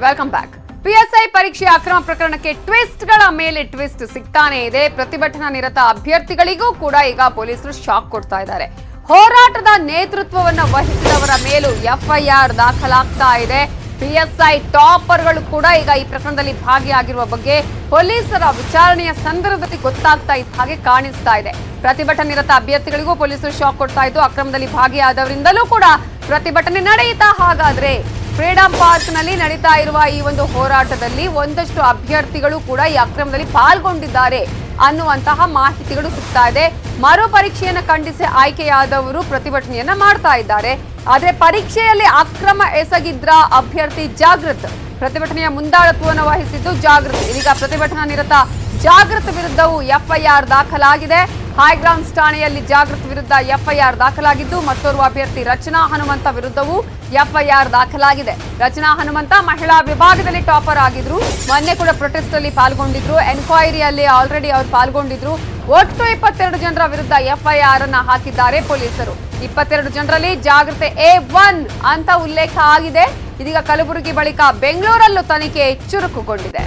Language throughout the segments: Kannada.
ವೆಲ್ಕಮ್ ಬ್ಯಾಕ್ ಪಿಎಸ್ಐ ಪರೀಕ್ಷೆ ಅಕ್ರಮ ಪ್ರಕರಣಕ್ಕೆ ಟ್ವಿಸ್ಟ್ಗಳ ಮೇಲೆ ಟ್ವಿಸ್ಟ್ ಸಿಗ್ತಾನೆ ಇದೆ ಪ್ರತಿಭಟನಾ ನಿರತ ಅಭ್ಯರ್ಥಿಗಳಿಗೂ ಕೂಡ ಈಗ ಪೊಲೀಸರು ಶಾಕ್ ಕೊಡ್ತಾ ಇದ್ದಾರೆ ಹೋರಾಟದ ನೇತೃತ್ವವನ್ನ ವಹಿಸಿದವರ ಮೇಲೂ ಎಫ್ಐಆರ್ ದಾಖಲಾಗ್ತಾ ಇದೆ ಪಿಎಸ್ಐ ಟಾಪರ್ಗಳು ಕೂಡ ಈಗ ಈ ಪ್ರಕರಣದಲ್ಲಿ ಭಾಗಿಯಾಗಿರುವ ಬಗ್ಗೆ ಪೊಲೀಸರ ವಿಚಾರಣೆಯ ಸಂದರ್ಭದಲ್ಲಿ ಗೊತ್ತಾಗ್ತಾ ಇದ್ದ ಹಾಗೆ ಕಾಣಿಸ್ತಾ ಇದೆ ಪ್ರತಿಭಟನೆ ನಿರತ ಅಭ್ಯರ್ಥಿಗಳಿಗೂ ಪೊಲೀಸರು ಶಾಕ್ ಕೊಡ್ತಾ ಇದ್ದು ಅಕ್ರಮದಲ್ಲಿ ಭಾಗಿಯಾದವರಿಂದಲೂ ಕೂಡ ಪ್ರತಿಭಟನೆ ನಡೆಯಿತಾ ಹಾಗಾದ್ರೆ ಫ್ರೀಡಂ ಪಾರ್ಕ್ ನಲ್ಲಿ ನಡೀತಾ ಇರುವ ಈ ಒಂದು ಹೋರಾಟದಲ್ಲಿ ಒಂದಷ್ಟು ಅಭ್ಯರ್ಥಿಗಳು ಕೂಡ ಈ ಅಕ್ರಮದಲ್ಲಿ ಪಾಲ್ಗೊಂಡಿದ್ದಾರೆ ಅನ್ನುವಂತಹ ಮಾಹಿತಿಗಳು ಸಿಗ್ತಾ ಇದೆ ಮರು ಪರೀಕ್ಷೆಯನ್ನ ಖಂಡಿಸಿ ಆಯ್ಕೆಯಾದವರು ಪ್ರತಿಭಟನೆಯನ್ನ ಮಾಡ್ತಾ ಇದ್ದಾರೆ ಆದ್ರೆ ಪರೀಕ್ಷೆಯಲ್ಲಿ ಅಕ್ರಮ ಎಸಗಿದ್ರ ಅಭ್ಯರ್ಥಿ ಜಾಗೃತ್ ಪ್ರತಿಭಟನೆಯ ಮುಂದಾಳತ್ವವನ್ನು ವಹಿಸಿದ್ದು ಜಾಗೃತ್ ಇದೀಗ ಪ್ರತಿಭಟನಾ ನಿರತ ಜಾಗೃತ್ ವಿರುದ್ಧವೂ ಎಫ್ಐಆರ್ ದಾಖಲಾಗಿದೆ ಹೈಗ್ರೌಂಡ್ಸ್ ಠಾಣೆಯಲ್ಲಿ ಜಾಗೃತ್ ವಿರುದ್ಧ ಎಫ್ಐಆರ್ ದಾಖಲಾಗಿದ್ದು ಮತ್ತೋರ್ವ ಅಭ್ಯರ್ಥಿ ರಚನಾ ಹನುಮಂತ ವಿರುದ್ಧವೂ ಎಫ್ಐಆರ್ ದಾಖಲಾಗಿದೆ ರಚನಾ ಹನುಮಂತ ಮಹಿಳಾ ವಿಭಾಗದಲ್ಲಿ ಟಾಪರ್ ಆಗಿದ್ರು ಮೊನ್ನೆ ಕೂಡ ಪ್ರೊಟೆಸ್ಟ್ ಅಲ್ಲಿ ಪಾಲ್ಗೊಂಡಿದ್ರು ಎನ್ಕ್ವೈರಿಯಲ್ಲಿ ಆಲ್ರೆಡಿ ಅವರು ಪಾಲ್ಗೊಂಡಿದ್ರು ಒಟ್ಟು ಇಪ್ಪತ್ತೆರಡು ಜನರ ವಿರುದ್ಧ ಎಫ್ಐಆರ್ ಅನ್ನ ಹಾಕಿದ್ದಾರೆ ಪೊಲೀಸರು ಇಪ್ಪತ್ತೆರಡು ಜನರಲ್ಲಿ ಜಾಗೃತೆ ಎ ಒನ್ ಅಂತ ಉಲ್ಲೇಖ ಆಗಿದೆ ಇದೀಗ ಕಲಬುರಗಿ ಬಳಿಕ ಬೆಂಗಳೂರಲ್ಲೂ ತನಿಖೆ ಚುರುಕುಗೊಂಡಿದೆ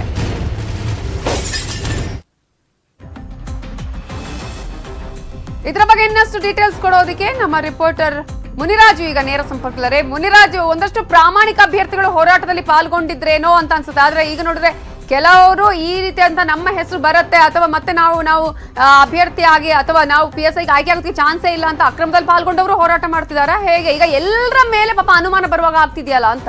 ಇದರ ಬಗ್ಗೆ ಇನ್ನಷ್ಟು ಡೀಟೇಲ್ಸ್ ಕೊಡೋದಕ್ಕೆ ನಮ್ಮ ರಿಪೋರ್ಟರ್ ಮುನಿರಾಜು ಈಗ ನೇರ ಸಂಪರ್ಕದಲ್ಲೇ ಮುನಿರಾಜು ಒಂದಷ್ಟು ಪ್ರಾಮಾಣಿಕ ಅಭ್ಯರ್ಥಿಗಳು ಹೋರಾಟದಲ್ಲಿ ಪಾಲ್ಗೊಂಡಿದ್ರೇನೋ ಅಂತ ಅನ್ಸುತ್ತೆ ಆದ್ರೆ ಈಗ ನೋಡಿದ್ರೆ ಕೆಲವರು ಈ ರೀತಿ ಅಂತ ನಮ್ಮ ಹೆಸರು ಬರುತ್ತೆ ಅಥವಾ ಮತ್ತೆ ನಾವು ನಾವು ಆ, ಅಭ್ಯರ್ಥಿಯಾಗಿ ಅಥವಾ ನಾವು ಪಿ ಎಸ್ ಐಗೆ ಆಯ್ಕೆ ಆಗೋದಕ್ಕೆ ಚಾನ್ಸೇ ಇಲ್ಲ ಅಂತ ಅಕ್ರಮದಲ್ಲಿ ಪಾಲ್ಗೊಂಡವರು ಹೋರಾಟ ಮಾಡ್ತಿದಾರಾ ಹೇಗೆ ಈಗ ಎಲ್ಲರ ಮೇಲೆ ಪಾಪ ಅನುಮಾನ ಬರುವಾಗ ಆಗ್ತಿದೆಯಲ್ಲ ಅಂತ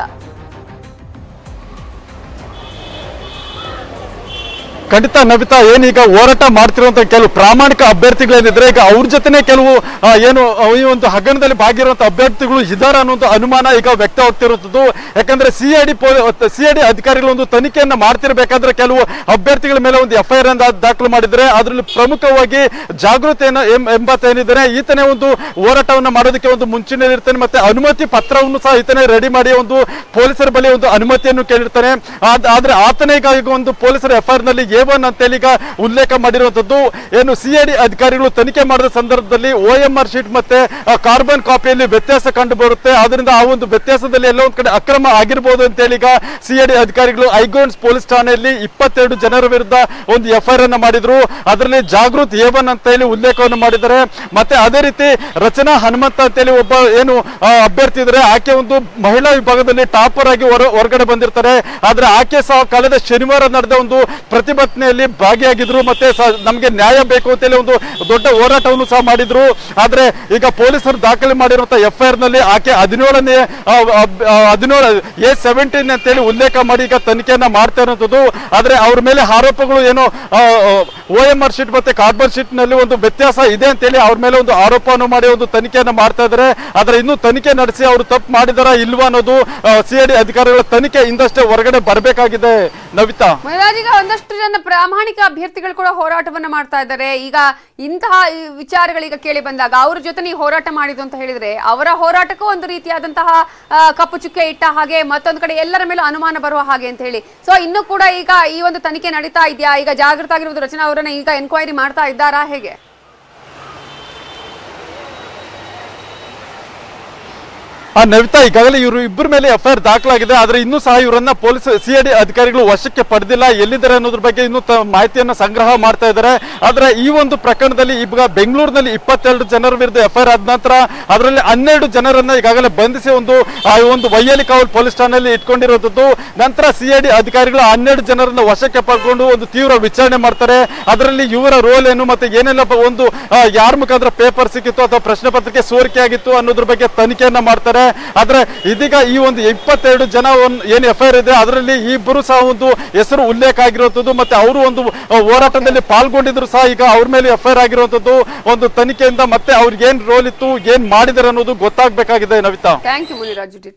ಖಂಡಿತ ನವಿತಾ ಏನೀಗ ಹೋರಾಟ ಮಾಡ್ತಿರುವಂತ ಕೆಲವು ಪ್ರಾಮಾಣಿಕ ಅಭ್ಯರ್ಥಿಗಳೇನಿದ್ರೆ ಈಗ ಅವ್ರ ಜೊತೆನೆ ಕೆಲವು ಆ, ಏನು ಆ, ಈ ಒಂದು ಹಗರಣದಲ್ಲಿ ಭಾಗಿರುವಂತ ಅಭ್ಯರ್ಥಿಗಳು ಇದ್ದಾರೆ ಅನ್ನೋ ಒಂದು ಅನುಮಾನ ಈಗ ವ್ಯಕ್ತವಾಗ್ತಿರುವಂತದ್ದು ಯಾಕಂದ್ರೆ C I D C I D ಅಧಿಕಾರಿಗಳು ಒಂದು ತನಿಖೆಯನ್ನ ಮಾಡ್ತಿರ್ಬೇಕಾದ್ರೆ ಕೆಲವು ಅಭ್ಯರ್ಥಿಗಳ ಮೇಲೆ ಒಂದು ಎಫ್ ಐ ಆರ್ ದಾಖಲು ಮಾಡಿದ್ರೆ ಅದರಲ್ಲಿ ಪ್ರಮುಖವಾಗಿ ಜಾಗೃತಿಯನ್ನ ಎಂ- ಎಂಬಾತ ಏನಿದ್ದಾರೆ ಈತನೇ ಒಂದು ಹೋರಾಟವನ್ನ ಮಾಡೋದಕ್ಕೆ ಒಂದು ಮುಂಚೂಣಿಯಲ್ಲಿ ಇರ್ತಾನೆ ಮತ್ತೆ ಅನುಮತಿ ಪತ್ರವನ್ನು ಸಹ ಈತನೇ ರೆಡಿ ಮಾಡಿ ಒಂದು ಪೊಲೀಸರ ಬಳಿ ಒಂದು ಅನುಮತಿಯನ್ನು ಕೇಳಿರ್ತಾನೆ ಆದ್- ಆದ್ರೆ ಆತನೇ ಈಗ ಈಗ ಒಂದು ಪೊಲೀಸರ ಎಫ್ ಐ ಆರ್ ನಲ್ಲಿ ಎ ಒನ್ ಅಂತೇಳಿ ಈಗ ಉಲ್ಲೇಖ ಮಾಡಿರುವಂತದ್ದು ಏನು ಸಿ ಐ ಡಿ ಅಧಿಕಾರಿಗಳು ತನಿಖೆ ಮಾಡಿದ ಸಂದರ್ಭದಲ್ಲಿ ಓ ಎಂ ಆರ್ ಶೀಟ್ ಮತ್ತೆ ಕಾರ್ಬನ್ ಕಾಪಿಯಲ್ಲಿ ವ್ಯತ್ಯಾಸ ಕಂಡು ಬರುತ್ತೆ ಅದರಿಂದ ಆ ಒಂದು ವ್ಯತ್ಯಾಸದಲ್ಲಿ ಎಲ್ಲ ಒಂದ್ ಕಡೆ ಅಕ್ರಮ ಆಗಿರ್ಬೋದು ಅಂತೇಳಿ ಈಗ ಸಿ ಐ ಡಿ ಅಧಿಕಾರಿಗಳು ಐಗೋನ್ಸ್ ಪೊಲೀಸ್ ಠಾಣೆಯಲ್ಲಿ ಇಪ್ಪತ್ತೆರಡು ಜನರ ವಿರುದ್ಧ ಒಂದು ಎಫ್ ಐ ಆರ್ ಅನ್ನ ಮಾಡಿದ್ರು ಅದರಲ್ಲಿ ಜಾಗೃತ್ ಎ ಒನ್ ಅಂತ ಹೇಳಿ ಉಲ್ಲೇಖವನ್ನು ಮಾಡಿದ್ದಾರೆ ಮತ್ತೆ ಅದೇ ರೀತಿ ರಚನಾ ಹನುಮಂತ ಅಂತೇಳಿ ಒಬ್ಬ ಏನು ಆ, ಅಭ್ಯರ್ಥಿ ಇದ್ರೆ ಆಕೆ ಒಂದು ಮಹಿಳಾ ವಿಭಾಗದಲ್ಲಿ ಟಾಪರ್ ಆಗಿ ಹೊರ ಹೊರಗಡೆ ಬಂದಿರ್ತಾರೆ ಆದ್ರೆ ಆಕೆ ಸಹ ಕಳೆದ ಶನಿವಾರ ನಡೆದ ಒಂದು ಪ್ರತಿಭಟನೆಯಲ್ಲಿ ಭಾಗಿಯಾಗಿದ್ರು ಮತ್ತೆ ಸ- ನಮ್ಗೆ ನ್ಯಾಯ ಬೇಕು ಅಂತೇಳಿ ಒಂದು ದೊಡ್ಡ ಹೋರಾಟವನ್ನು ಸಹ ಮಾಡಿದ್ರು ಆದ್ರೆ ಈಗ ಪೊಲೀಸರು ದಾಖಲೆ ಮಾಡಿರುವಂತಹ ಎಫ್ ಐ ಆರ್ ನಲ್ಲಿ ಆಕೆ ಹದಿನೇಳನೇ ಹದಿನೇಳು ಎ ಸೆವೆಂಟೀನ್ ಅಂತೇಳಿ ಉಲ್ಲೇಖ ಮಾಡಿ ಈಗ ತನಿಖೆಯನ್ನ ಮಾಡ್ತಾ ಇರುವಂತದ್ದು ಆದ್ರೆ ಅವ್ರ ಮೇಲೆ ಆರೋಪಗಳು ಏನು ಓ ಎಂ ಆರ್ ಶೀಟ್ ಮತ್ತೆ ಕಾರ್ಬನ್ ಶೀಟ್ ನಲ್ಲಿ ಒಂದು ವ್ಯತ್ಯಾಸ ಇದೆ ಅಂತೇಳಿ ಅವ್ರ ಮೇಲೆ ಒಂದು ಆರೋಪವನ್ನು ಮಾಡಿ ಒಂದು ತನಿಖೆಯನ್ನ ಮಾಡ್ತಾ ಇದ್ದಾರೆ ಆದ್ರೆ ಇನ್ನು ತನಿಖೆ ನಡೆಸಿ ಅವರು ತಪ್ಪು ಮಾಡಿದಾರಾ ಇಲ್ವಾ ಅನ್ನೋದು ಸಿ ಐ ಡಿ ಅಧಿಕಾರಿಗಳ ತನಿಖೆ ಇಂದಷ್ಟೇ ಹೊರಗಡೆ ಬರಬೇಕಾಗಿದೆ ನವಿತಾ ಮುನಿರಾಜ್ ಈಗ ಒಂದಷ್ಟು ಜನ ಪ್ರಾಮಾಣಿಕ ಅಭ್ಯರ್ಥಿಗಳು ಕೂಡ ಹೋರಾಟವನ್ನ ಮಾಡ್ತಾ ಇದ್ದಾರೆ ಈಗ ಇಂತಹ ಈ ವಿಚಾರಗಳೀಗ ಕೇಳಿ ಬಂದಾಗ ಅವ್ರ ಜೊತೆ ನೀವು ಹೋರಾಟ ಮಾಡಿದ್ದು ಅಂತ ಹೇಳಿದ್ರೆ ಅವರ ಹೋರಾಟಕ್ಕೂ ಒಂದು ರೀತಿಯಾದಂತಹ ಆ, ಕಪ್ಪು ಚುಕ್ಕೆ ಇಟ್ಟ ಹಾಗೆ ಮತ್ತೊಂದು ಕಡೆ ಎಲ್ಲರ ಮೇಲೂ ಅನುಮಾನ ಬರುವ ಹಾಗೆ ಅಂತ ಹೇಳಿ ಸೊ ಇನ್ನು ಕೂಡ ಈಗ ಈ ಒಂದು ತನಿಖೆ ನಡೀತಾ ಇದೆಯಾ ಈಗ ಜಾಗೃತ ಆಗಿರುವುದು ರಚನಾ ಅವರನ್ನ ಈಗ ಎನ್ಕ್ವೈರಿ ಮಾಡ್ತಾ ಇದ್ದಾರಾ ಹೇಗೆ ಆ ನವಿತಾ ಈಗಾಗಲೇ ಇವರು ಇಬ್ಬರ ಮೇಲೆ ಎಫ್ ಐ ಆರ್ ದಾಖಲಾಗಿದೆ ಆದ್ರೆ ಇನ್ನೂ ಸಹ ಇವರನ್ನ ಪೊಲೀಸ್ ಸಿ ಐ ಡಿ ಅಧಿಕಾರಿಗಳು ವಶಕ್ಕೆ ಪಡೆದಿಲ್ಲ ಎಲ್ಲಿದ್ದಾರೆ ಅನ್ನೋದ್ರ ಬಗ್ಗೆ ಇನ್ನೂ ತ- ಮಾಹಿತಿಯನ್ನ ಸಂಗ್ರಹ ಮಾಡ್ತಾ ಇದ್ದಾರೆ ಆದ್ರೆ ಈ ಒಂದು ಪ್ರಕರಣದಲ್ಲಿ ಈಗ ಬೆಂಗಳೂರಿನಲ್ಲಿ ಇಪ್ಪತ್ತೆರಡು ಜನರ ವಿರುದ್ಧ ಎಫ್ ಐ ಆರ್ ಆದ ನಂತರ ಅದರಲ್ಲಿ ಹನ್ನೆರಡು ಜನರನ್ನ ಈಗಾಗಲೇ ಬಂಧಿಸಿ ಒಂದು ಆ ಒಂದು ವೈಯಲಿ ಕಾವಲ್ ಪೊಲೀಸ್ ಠಾಣೆಯಲ್ಲಿ ಇಟ್ಕೊಂಡಿರುವಂತದ್ದು ನಂತರ ಸಿ ಐ ಡಿ ಅಧಿಕಾರಿಗಳು ಹನ್ನೆರಡು ಜನರನ್ನ ವಶಕ್ಕೆ ಪಡ್ಕೊಂಡು ಒಂದು ತೀವ್ರ ವಿಚಾರಣೆ ಮಾಡ್ತಾರೆ ಅದರಲ್ಲಿ ಇವರ ರೋಲ್ ಏನು ಮತ್ತೆ ಏನೆಲ್ಲ ಬ- ಒಂದು ಆ, ಯಾರ ಮುಖಾಂತರ ಪೇಪರ್ ಸಿಕ್ಕಿತ್ತು ಅಥವಾ ಪ್ರಶ್ನೆ ಪತ್ರಿಕೆ ಸೋರಿಕೆ ಆಗಿತ್ತು ಅನ್ನೋದ್ರ ಬಗ್ಗೆ ತನಿಖೆಯನ್ನ ಮಾಡ್ತಾರೆ ಆದ್ರೆ ಇದೀಗ ಈ ಒಂದು ಇಪ್ಪತ್ತೆರಡು ಜನ ಒಂದ್- ಏನ್ ಎಫ್ ಐ ಆರ್ ಇದೆ ಅದರಲ್ಲಿ ಇಬ್ಬರು ಸಹ ಒಂದು ಹೆಸರು ಉಲ್ಲೇಖ ಆಗಿರುವಂತದ್ದು ಮತ್ತೆ ಅವರು ಒಂದು ಆ, ಹೋರಾಟದಲ್ಲಿ ಪಾಲ್ಗೊಂಡಿದ್ರು ಸಹ ಈಗ ಅವ್ರ ಮೇಲೆ ಎಫ್ ಐ ಆರ್ ಆಗಿರುವಂತದ್ದು ಒಂದು ತನಿಖೆಯಿಂದ ಮತ್ತೆ ಅವ್ರಿಗೆ ಏನ್ ರೋಲ್ ಇತ್ತು ಏನ್ ಮಾಡಿದಾರೆ ಅನ್ನೋದು ಗೊತ್ತಾಗ್ಬೇಕಾಗಿದೆ ನವಿತಾ ಥ್ಯಾಂಕ್ ಯು ಮುನಿರಾಜು